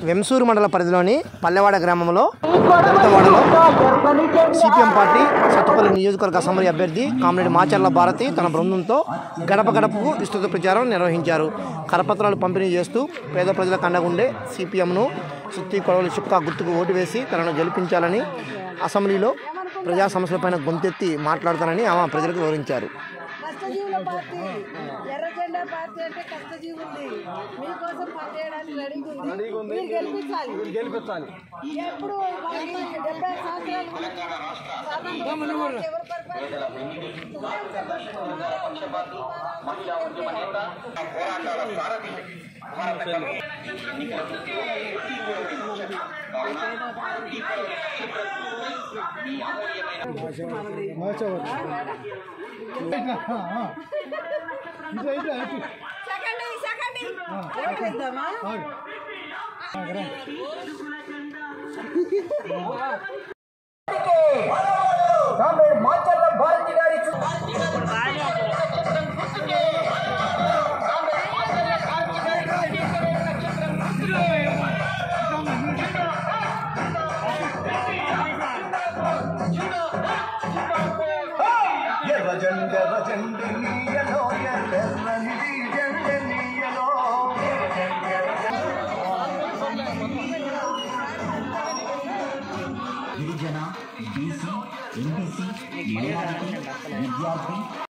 వెంసూరు మండల పరిధిలోని పల్లెవాడ గ్రామంలో దళితవాడలో సిపిఎం పార్టీ సత్తుపల్లి నియోజకవర్గ అసెంబ్లీ అభ్యర్థి కామ్రేడ్ మాచర్ల భారతి తన బృందంతో గడప గడపకు విస్తృత ప్రచారం నిర్వహించారు కరపత్రాలు పంపిణీ చేస్తూ పేద ప్రజలకు అండగుండే సిపిఎంను సుత్తి కొడవలి చుక్క గుర్తుకు ఓటు వేసి తనను గెలిపించాలని అసెంబ్లీలో ప్రజా సమస్యలపైన గొంతెత్తి మాట్లాడతానని ఆమె ప్రజలకు వివరించారు కష్టజీవుల పార్టీ ఎర్ర జెండా పార్టీ అంటే కష్టజీవులది మీకోసం పనిచేయడానికి రెడీగా ఉంది మీరు గెలిపించాలి గెలిపించాలి ఎప్పుడు మనకి డెబ్బై సంవత్సరాలు స్వాతంత్రం ఎవరు సెకండ్ సెకండ్ ఇద్దామా గిరిజన బీసీ ఎంపీసీ మైనారిటీ విద్యార్థి